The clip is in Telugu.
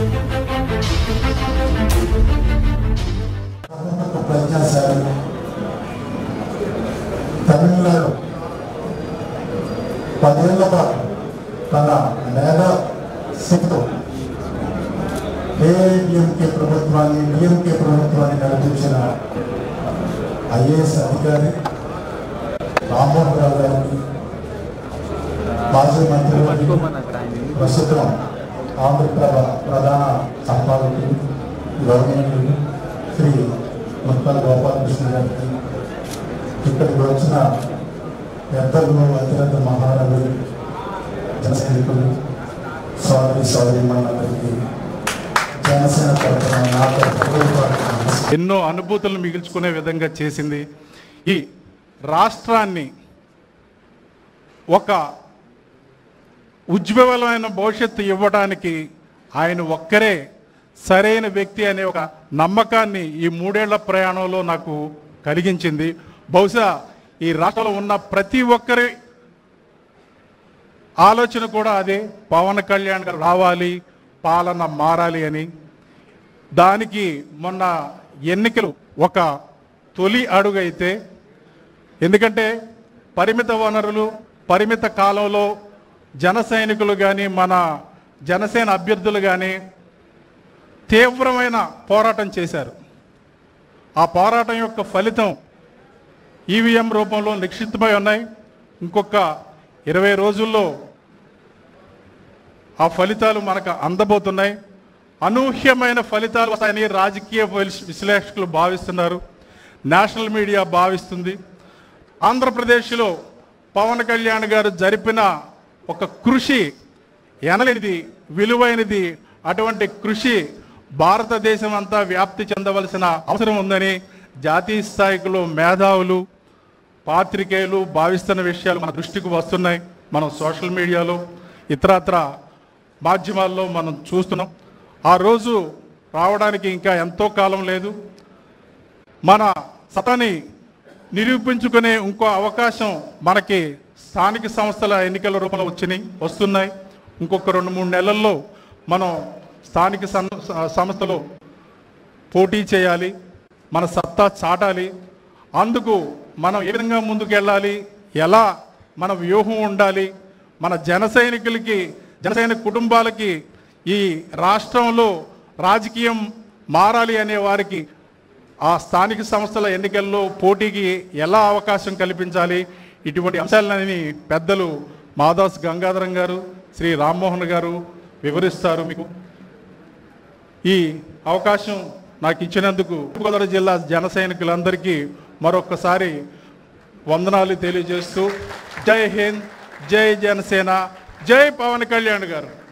కర్ణాటక ప్రజ్ఞాశాలి తమిళనాడు పదేళ్ల పాటు తన మేధా శక్తితో ఏఐడిఎంకే ప్రభుత్వాన్ని డిఎంకే ప్రభుత్వాన్ని నడిపించిన ఐఏఎస్ అధికారి రామ్మోహన్ రావు గారికి మాజీ మంత్రి ప్రస్తుతం ఆంధ్రప్రభ ప్రధాన సంపాదకులు గవర్నమెంట్ శ్రీ ముత్తాల గోపాలకృష్ణ గారికి ఇక్కడికి వచ్చిన పెద్దలు అతిరథ మహానగులు జనసైనికులు సోదరి సోదరి మనందరికీ జనసేన తరఫున నా తరఫున నమస్కారం. ఎన్నో అనుభూతులను మిగిల్చుకునే విధంగా చేసింది ఈ రాష్ట్రాన్ని ఒక ఉజ్వలమైన భవిష్యత్తు ఇవ్వడానికి ఆయన ఒక్కరే సరైన వ్యక్తి అనే ఒక నమ్మకాన్ని ఈ మూడేళ్ల ప్రయాణంలో నాకు కలిగించింది బహుశా ఈ రాష్ట్రంలో ఉన్న ప్రతి ఒక్కరి ఆలోచన కూడా అదే పవన్ కళ్యాణ్ గారు రావాలి పాలన మారాలి అని దానికి మొన్న ఎన్నికలు ఒక తొలి అడుగు అయితే ఎందుకంటే పరిమిత వనరులు పరిమిత కాలంలో జన సైనికులు కానీ మన జనసేన అభ్యర్థులు కానీ తీవ్రమైన పోరాటం చేశారు ఆ పోరాటం యొక్క ఫలితం ఈవీఎం రూపంలో నిక్షిప్తమై ఉన్నాయి ఇంకొక ఇరవై రోజుల్లో ఆ ఫలితాలు మనకు అందబోతున్నాయి అనూహ్యమైన ఫలితాలు వస్తాయని రాజకీయ విశ్- విశ్లేషకులు భావిస్తున్నారు నేషనల్ మీడియా భావిస్తుంది ఆంధ్రప్రదేశ్లో పవన్ కళ్యాణ్ గారు జరిపిన ఒక కృషి ఎనలేనిది విలువైనది అటువంటి కృషి భారతదేశం అంతా వ్యాప్తి చెందవలసిన అవసరం ఉందని జాతీయ స్థాయిలో మేధావులు పాత్రికేయులు భావిస్తున్న విషయాలు మన దృష్టికి వస్తున్నాయి మనం సోషల్ మీడియాలో ఇతరత్ర మాధ్యమాల్లో మనం చూస్తున్నాం ఆ రోజు రావడానికి ఇంకా ఎంతో కాలం లేదు మన సతని నిరూపించుకునే ఇంకో అవకాశం మనకి స్థానిక సంస్థల ఎన్నికల రూపంలో వచ్చినాయి వస్తున్నాయి ఇంకొక రెండు మూడు నెలల్లో మనం స్థానిక సం- సంస్థలో పోటీ చేయాలి మన సత్తా చాటాలి అందుకు మనం ఏ విధంగా ముందుకెళ్ళాలి ఎలా మన వ్యూహం ఉండాలి మన జన సైనికులకి జనసైన కుటుంబాలకి ఈ రాష్ట్రంలో రాజకీయం మారాలి అనే వారికి ఆ స్థానిక సంస్థల ఎన్నికల్లో పోటీకి ఎలా అవకాశం కల్పించాలి ఇటువంటి అంశాలని పెద్దలు మాదాస్ గంగాధరం గారు శ్రీ రామ్మోహన్ గారు వివరిస్తారు మీకు ఈ అవకాశం నాకు ఇచ్చినందుకు తూర్పుగోదావరి జిల్లా జన సైనికులందరికీ మరొకసారి వందనాలు తెలియజేస్తూ జై హింద్ జై జనసేన జై పవన్ కళ్యాణ్ గారు